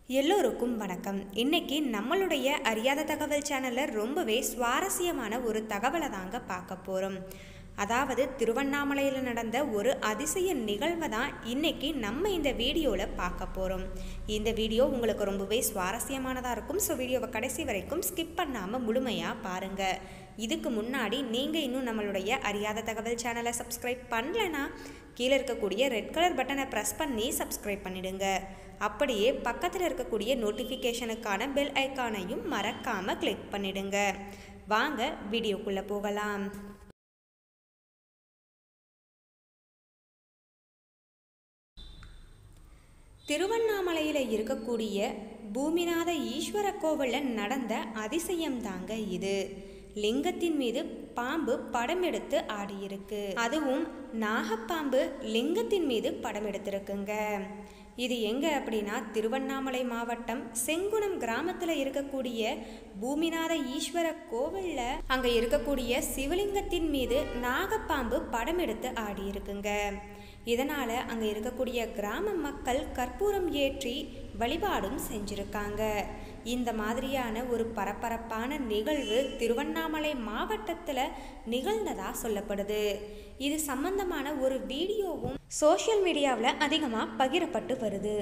எல்லோருக்கும் வணக்கம் இன்னைக்கு நம்மளுடைய அறியாத தகவல் சேனலில் ரொம்பவே சுவாரஸ்யமான ஒரு தகவலை தாங்க பார்க்க போகிறோம் அதாவது திருவண்ணாமலையில் நடந்த ஒரு அதிசய நிகழ்வை தான் இன்னைக்கு நம்ம இந்த வீடியோவில் பார்க்க போகிறோம் இந்த வீடியோ உங்களுக்கு ரொம்பவே சுவாரஸ்யமானதாக இருக்கும் ஸோ வீடியோவை கடைசி வரைக்கும் ஸ்கிப் பண்ணாமல் முழுமையாக பாருங்கள் இதுக்கு முன்னாடி நீங்கள் இன்னும் நம்மளுடைய அறியாத தகவல் சேனலை சப்ஸ்கிரைப் பண்ணலைன்னா கீழே இருக்கக்கூடிய ரெட் கலர் பட்டனை ப்ரெஸ் பண்ணி சப்ஸ்கிரைப் பண்ணிடுங்க அப்படியே பக்கத்தில் இருக்கக்கூடிய நோட்டிஃபிகேஷனுக்கான பெல் ஐக்கானையும் மறக்காமல் கிளிக் பண்ணிடுங்க வாங்க வீடியோக்குள்ளே போகலாம் திருவண்ணாமலையில் இருக்கக்கூடிய பூமிநாத ஈஸ்வர கோவிலில் நடந்த அதிசயம் தாங்க இது லிங்கத்தின் மீது பாம்பு படம் எடுத்து ஆடியிருக்கு அதுவும் நாகப்பாம்பு லிங்கத்தின் மீது படம் எடுத்திருக்குங்க இது எங்க அப்படின்னா திருவண்ணாமலை மாவட்டம் செங்குணம் கிராமத்தில் இருக்கக்கூடிய பூமிநாத ஈஸ்வர கோவிலில் அங்கே இருக்கக்கூடிய சிவலிங்கத்தின் மீது நாகப்பாம்பு படம் எடுத்து ஆடியிருக்குங்க இதனால் அங்கே இருக்கக்கூடிய கிராம மக்கள் கற்பூரம் ஏற்றி வழிபாடும் செஞ்சுருக்காங்க இந்த மாதிரியான ஒரு பரபரப்பான நிகழ்வு திருவண்ணாமலை மாவட்டத்தில் நிகழ்ந்ததா சொல்லப்படுது இது சம்பந்தமான ஒரு வீடியோவும் சோஷியல் மீடியாவில் அதிகமாக பகிரப்பட்டு வருது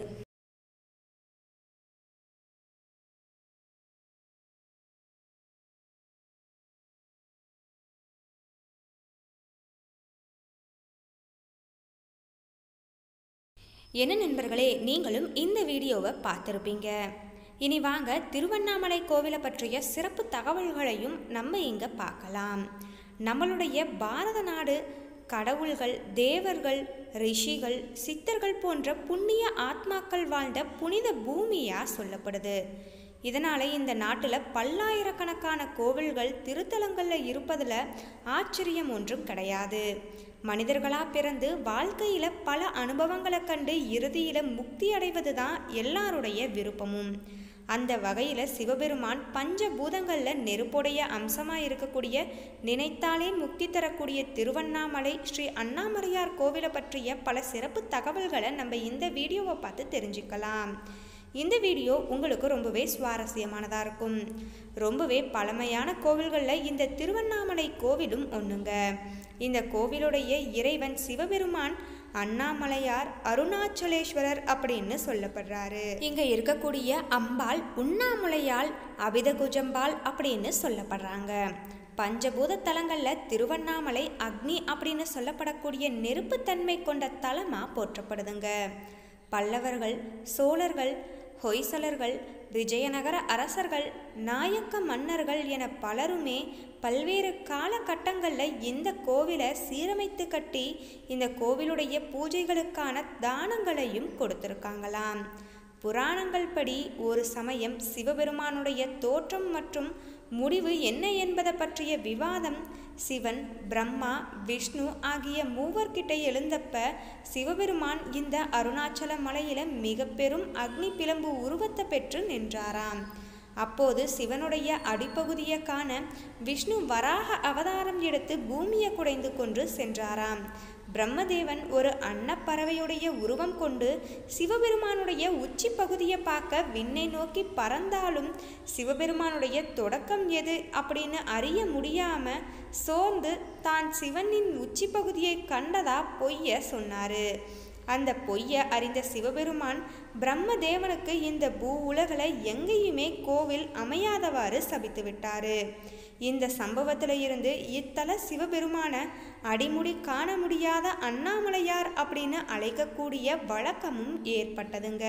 என்ன நண்பர்களே நீங்களும் இந்த வீடியோவை பார்த்துருப்பீங்க இனி வாங்க திருவண்ணாமலை கோவிலை பற்றிய சிறப்பு தகவல்களையும் நம்ம இங்கே பார்க்கலாம் நம்மளுடைய பாரத நாடு கடவுள்கள் தேவர்கள் ரிஷிகள் சித்தர்கள் போன்ற புண்ணிய ஆத்மாக்கள் வாழ்ந்த புனித பூமியாக சொல்லப்படுது இதனால் இந்த நாட்டில் பல்லாயிரக்கணக்கான கோவில்கள் திருத்தலங்களில் இருப்பதில் ஆச்சரியம் ஒன்றும் கிடையாது மனிதர்களாக பிறந்து வாழ்க்கையில் பல அனுபவங்களை கண்டு இறுதியில் முக்தி அடைவது தான் எல்லாருடைய விருப்பமும் அந்த வகையில் சிவபெருமான் பஞ்சபூதங்களில் நெருப்புடைய அம்சமாக இருக்கக்கூடிய நினைத்தாலே முக்தி தரக்கூடிய திருவண்ணாமலை ஸ்ரீ அண்ணாமலையார் கோவிலை பற்றிய பல சிறப்பு தகவல்களை நம்ம இந்த வீடியோவை பார்த்து தெரிஞ்சுக்கலாம் இந்த வீடியோ உங்களுக்கு ரொம்பவே சுவாரஸ்யமானதாக இருக்கும் ரொம்பவே பழமையான கோவில்களில் இந்த திருவண்ணாமலை கோவிலும் ஒன்றுங்க இந்த கோவிலுடைய இறைவன் சிவபெருமான் அண்ணாமலையார் அருணாச்சலேஸ்வரர் அப்படின்னு சொல்லப்படுறாரு இங்க இருக்கக்கூடிய அம்பாள் உண்ணாமுலையால் அபிதகுஜம்பாள் அப்படின்னு சொல்லப்படுறாங்க பஞ்சபூத தலங்களில் திருவண்ணாமலை அக்னி அப்படின்னு சொல்லப்படக்கூடிய நெருப்புத்தன்மை கொண்ட தலமாக போற்றப்படுதுங்க பல்லவர்கள் சோழர்கள் ஹொய்சலர்கள் விஜயநகர அரசர்கள் நாயக்க மன்னர்கள் என பலருமே பல்வேறு காலகட்டங்களில் இந்த கோவிலை சீரமைத்து கட்டி இந்த கோவிலுடைய பூஜைகளுக்கான தானங்களையும் கொடுத்துருக்காங்களாம் புராணங்கள் படி ஒரு சமயம் சிவபெருமானுடைய தோற்றம் மற்றும் முடிவு என்ன என்பதை பற்றிய விவாதம் சிவன் பிரம்மா விஷ்ணு ஆகிய மூவர்கிட்ட எழுந்தப்ப சிவபெருமான் இந்த அருணாச்சல மலையில மிக பெரும் அக்னி பிளம்பு உருவத்தை பெற்று நின்றாராம் அப்போது சிவனுடைய அடிப்பகுதியை காண விஷ்ணு வராக அவதாரம் எடுத்து பூமியை குடைந்து கொண்டு சென்றாராம் பிரம்மதேவன் ஒரு அன்னப்பறவையுடைய உருவம் கொண்டு சிவபெருமானுடைய உச்சி பகுதியை பார்க்க விண்ணை நோக்கி பறந்தாலும் சிவபெருமானுடைய தொடக்கம் எது அப்படின்னு அறிய முடியாம சோர்ந்து தான் சிவனின் உச்சி பகுதியை கண்டதா பொய்ய சொன்னாரு அந்த பொய்யை அறிந்த சிவபெருமான் பிரம்மதேவனுக்கு இந்த பூ உலகில் எங்கேயுமே கோவில் அமையாதவாறு சபித்து விட்டாரு இந்த சம்பவத்தில் இருந்து இத்தல சிவபெருமான அடிமுடி காண முடியாத அண்ணாமலையார் அப்படின்னு அழைக்கக்கூடிய வழக்கமும் ஏற்பட்டதுங்க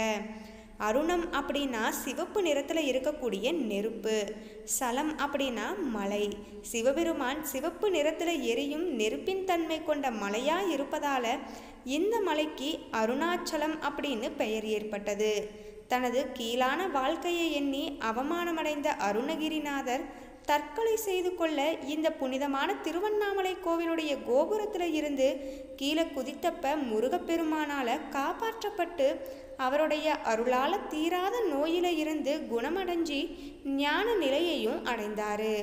அருணம் அப்படின்னா சிவப்பு நிறத்தில் இருக்கக்கூடிய நெருப்பு சலம் அப்படின்னா மலை சிவபெருமான் சிவப்பு நிறத்தில் எரியும் நெருப்பின் தன்மை கொண்ட மலையாக இருப்பதால் இந்த மலைக்கு அருணாச்சலம் அப்படின்னு பெயர் ஏற்பட்டது தனது கீழான வாழ்க்கையை எண்ணி அவமானமடைந்த அருணகிரிநாதர் தற்கொலை செய்து கொள்ள இந்த புனிதமான திருவண்ணாமலை கோவிலுடைய கோபுரத்தில் இருந்து கீழே குதித்தப்ப முருகப்பெருமானால காப்பாற்றப்பட்டு அவருடைய அருளால தீராத நோயில இருந்து குணமடைஞ்சி ஞான நிலையையும் அடைந்தாரு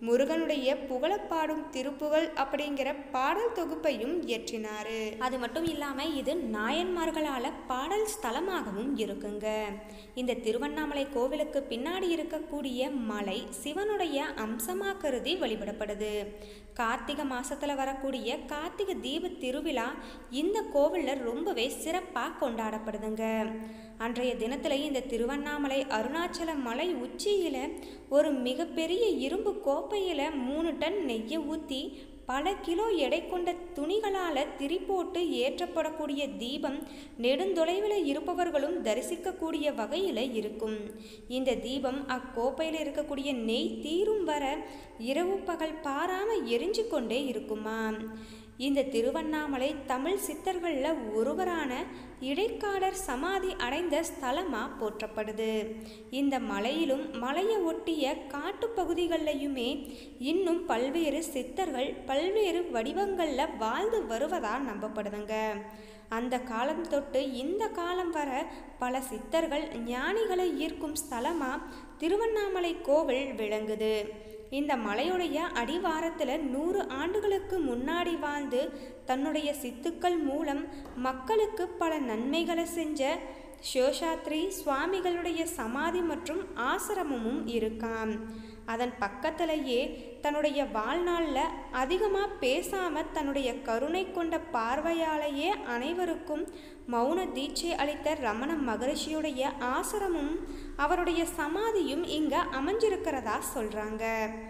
முருகனுடைய புகழப்பாடும் திருப்புகழ் அப்படிங்கிற பாடல் தொகுப்பையும் இயற்றினார் அது மட்டும் இல்லாமல் இது நாயன்மார்களால் பாடல் ஸ்தலமாகவும் இருக்குங்க இந்த திருவண்ணாமலை கோவிலுக்கு பின்னாடி இருக்கக்கூடிய மலை சிவனுடைய அம்சமாக கருதி வழிபடப்படுது கார்த்திகை மாசத்துல வரக்கூடிய கார்த்திகை தீப திருவிழா இந்த கோவிலில் ரொம்பவே சிறப்பாக கொண்டாடப்படுதுங்க அன்றைய தினத்துல இந்த திருவண்ணாமலை அருணாச்சல மலை உச்சியில ஒரு மிகப்பெரிய இரும்பு கோப்பையில மூணு டன் நெய்யை ஊற்றி பல கிலோ எடை கொண்ட துணிகளால் திரி போட்டு ஏற்றப்படக்கூடிய தீபம் நெடுந்தொலைவில் இருப்பவர்களும் தரிசிக்கக்கூடிய வகையில் இருக்கும் இந்த தீபம் அக்கோப்பையில் இருக்கக்கூடிய நெய் தீரும் வர இரவு பகல் பாராமல் எரிஞ்சு கொண்டே இருக்குமா இந்த திருவண்ணாமலை தமிழ் சித்தர்களில் ஒருவரான இடைக்காடர் சமாதி அடைந்த ஸ்தலமாக போற்றப்படுது இந்த மலையிலும் மலையை ஒட்டிய காட்டுப்பகுதிகளிலையுமே இன்னும் பல்வேறு சித்தர்கள் பல்வேறு வடிவங்களில் வாழ்ந்து வருவதா நம்பப்படுதுங்க அந்த காலம் தொட்டு இந்த காலம் வர பல சித்தர்கள் ஞானிகளை ஈர்க்கும் ஸ்தலமாக திருவண்ணாமலை கோவில் விளங்குது இந்த மலையுடைய அடிவாரத்தில் நூறு ஆண்டுகளுக்கு முன்னாடி வாழ்ந்து தன்னுடைய சித்துக்கள் மூலம் மக்களுக்கு பல நன்மைகளை செஞ்ச சிவசாத்ரி சுவாமிகளுடைய சமாதி மற்றும் ஆசிரமமும் இருக்காம் அதன் பக்கத்திலேயே தன்னுடைய வாழ்நாளில் அதிகமாக பேசாமல் தன்னுடைய கருணை கொண்ட பார்வையாலேயே அனைவருக்கும் மௌன தீட்சை அளித்த ரமண மகரிஷியுடைய ஆசிரமும் அவருடைய சமாதியும் இங்கே அமைஞ்சிருக்கிறதா சொல்கிறாங்க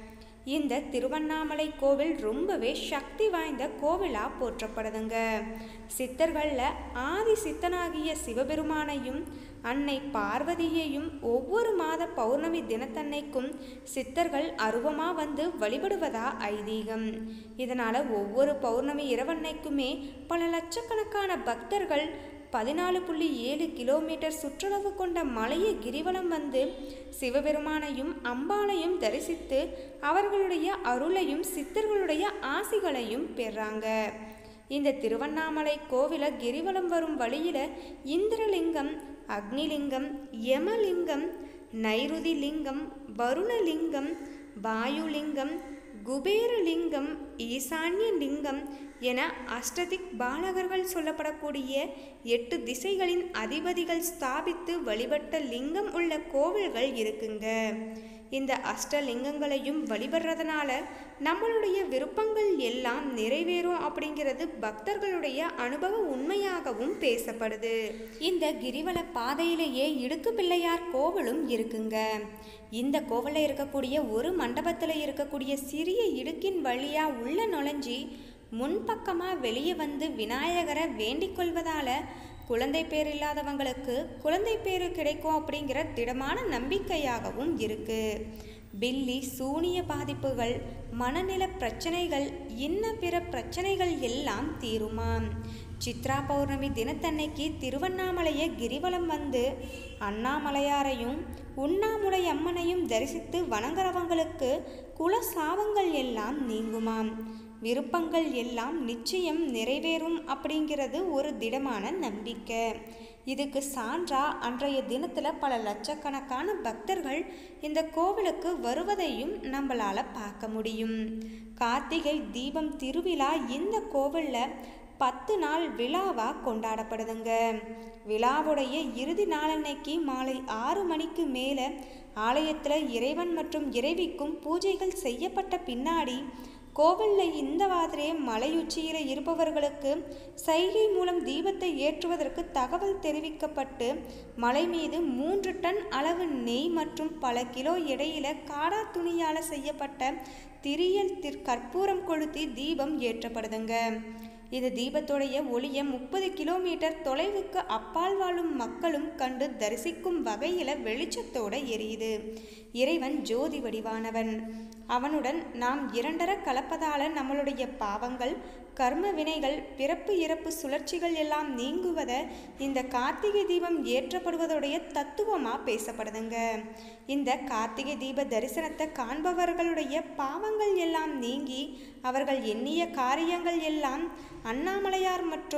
இந்த திருவண்ணாமலை கோவில் ரொம்பவே சக்தி வாய்ந்த கோவிலாக போற்றப்படுதுங்க சித்தர்களில் ஆதி சித்தனாகிய சிவபெருமானையும் அன்னை பார்வதியையும் ஒவ்வொரு மாத பௌர்ணமி தினத்தன்னைக்கும் சித்தர்கள் அருவமாக வந்து வழிபடுவதா ஐதீகம் இதனால் ஒவ்வொரு பௌர்ணமி இரவன்னைக்குமே பல லட்சக்கணக்கான பக்தர்கள் பதினாலு புள்ளி ஏழு கிலோமீட்டர் சுற்றளவு கொண்ட மலையை கிரிவலம் வந்து சிவபெருமானையும் அம்பாளையும் தரிசித்து அவர்களுடைய அருளையும் சித்தர்களுடைய ஆசிகளையும் பெறாங்க இந்த திருவண்ணாமலை கோவில கிரிவலம் வரும் வழியில இந்திரலிங்கம் அக்னிலிங்கம் யமலிங்கம் நைருதி லிங்கம் வருணலிங்கம் வாயுலிங்கம் குபேரலிங்கம் ஈசான்ய லிங்கம் என அஷ்டதிக் பாலகர்கள் சொல்லப்படக்கூடிய எட்டு திசைகளின் அதிபதிகள் ஸ்தாபித்து வழிபட்ட லிங்கம் உள்ள கோவில்கள் இருக்குங்க இந்த அஷ்டலிங்கங்களையும் வழிபடுறதுனால நம்மளுடைய விருப்பங்கள் எல்லாம் நிறைவேறும் அப்படிங்கிறது பக்தர்களுடைய அனுபவ உண்மையாகவும் பேசப்படுது இந்த கிரிவல பாதையிலேயே இடுக்கு பிள்ளையார் கோவிலும் இருக்குங்க இந்த கோவிலில் இருக்கக்கூடிய ஒரு மண்டபத்தில் இருக்கக்கூடிய சிறிய இடுக்கின் வழியாக உள்ள நுழைஞ்சி முன்பக்கமாக வெளியே வந்து விநாயகரை வேண்டிக் கொள்வதால் குழந்தை பேர் இல்லாதவங்களுக்கு குழந்தை பேர் கிடைக்கும் அப்படிங்கிற திடமான நம்பிக்கையாகவும் இருக்கு பில்லி சூனிய பாதிப்புகள் மனநில பிரச்சனைகள் இன்ன பிற பிரச்சனைகள் எல்லாம் தீருமாம் சித்ரா பௌர்ணமி தினத்தன்னைக்கு திருவண்ணாமலையை கிரிவலம் வந்து அண்ணாமலையாரையும் உண்ணாமுலை அம்மனையும் தரிசித்து வணங்குறவங்களுக்கு குல சாபங்கள் எல்லாம் நீங்குமாம் விருப்பங்கள் எல்லாம் நிச்சயம் நிறைவேறும் அப்படிங்கிறது ஒரு திடமான நம்பிக்கை இதுக்கு சான்றா அன்றைய தினத்தில் பல லட்சக்கணக்கான பக்தர்கள் இந்த கோவிலுக்கு வருவதையும் நம்மளால் பார்க்க முடியும் கார்த்திகை தீபம் திருவிழா இந்த கோவிலில் பத்து நாள் விழாவாக கொண்டாடப்படுதுங்க விழாவுடைய இறுதி நாளன்னைக்கு மாலை ஆறு மணிக்கு மேலே ஆலயத்தில் இறைவன் மற்றும் இறைவிக்கும் பூஜைகள் செய்யப்பட்ட பின்னாடி கோவிலில் இந்த மாதிரி மலையுச்சியில் இருப்பவர்களுக்கு சைகை மூலம் தீபத்தை ஏற்றுவதற்கு தகவல் தெரிவிக்கப்பட்டு மலை மீது மூன்று டன் அளவு நெய் மற்றும் பல கிலோ எடையில காடா துணியால் செய்யப்பட்ட திரியல் திர் கற்பூரம் கொளுத்தி தீபம் ஏற்றப்படுதுங்க இது தீபத்துடைய ஒளியை முப்பது கிலோமீட்டர் தொலைவுக்கு அப்பால் வாழும் மக்களும் கண்டு தரிசிக்கும் வகையில் வெளிச்சத்தோட எரியுது இறைவன் ஜோதி வடிவானவன் அவனுடன் நாம் இரண்டர கலப்பதால நம்மளுடைய பாவங்கள் கர்ம வினைகள் பிறப்பு இறப்பு சுழற்சிகள் எல்லாம் நீங்குவத இந்த கார்த்திகை தீபம் ஏற்றப்படுவதுடைய தத்துவமாக பேசப்படுதுங்க இந்த கார்த்திகை தீப தரிசனத்தை காண்பவர்களுடைய பாவங்கள் எல்லாம் நீங்கி அவர்கள் எண்ணிய காரியங்கள் எல்லாம் அண்ணாமலையார் மற்றும்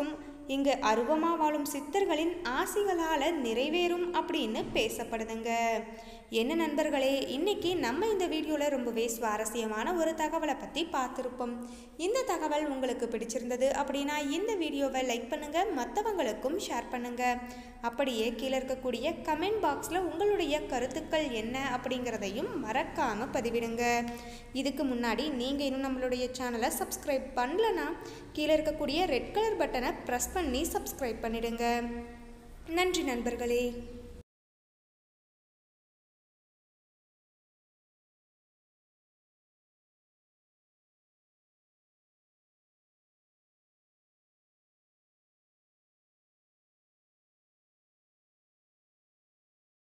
இங்கு அருவமாக வாழும் சித்தர்களின் ஆசிகளால் நிறைவேறும் அப்படின்னு பேசப்படுதுங்க என்ன நண்பர்களே இன்னைக்கு நம்ம இந்த வீடியோவில் ரொம்பவே சுவாரஸ்யமான ஒரு தகவலை பற்றி பார்த்துருப்போம் இந்த தகவல் உங்களுக்கு பிடிச்சிருந்தது அப்படின்னா இந்த வீடியோவை லைக் பண்ணுங்கள் மற்றவங்களுக்கும் ஷேர் பண்ணுங்கள் அப்படியே கீழே இருக்கக்கூடிய கமெண்ட் பாக்ஸில் உங்களுடைய கருத்துக்கள் என்ன அப்படிங்கிறதையும் மறக்காமல் பதிவிடுங்க இதுக்கு முன்னாடி நீங்கள் இன்னும் நம்மளுடைய சேனலை சப்ஸ்கிரைப் பண்ணலனா கீழே இருக்கக்கூடிய ரெட் கலர் பட்டனை ப்ரெஸ் பண்ணி சப்ஸ்கிரைப் பண்ணிடுங்க நன்றி நண்பர்களே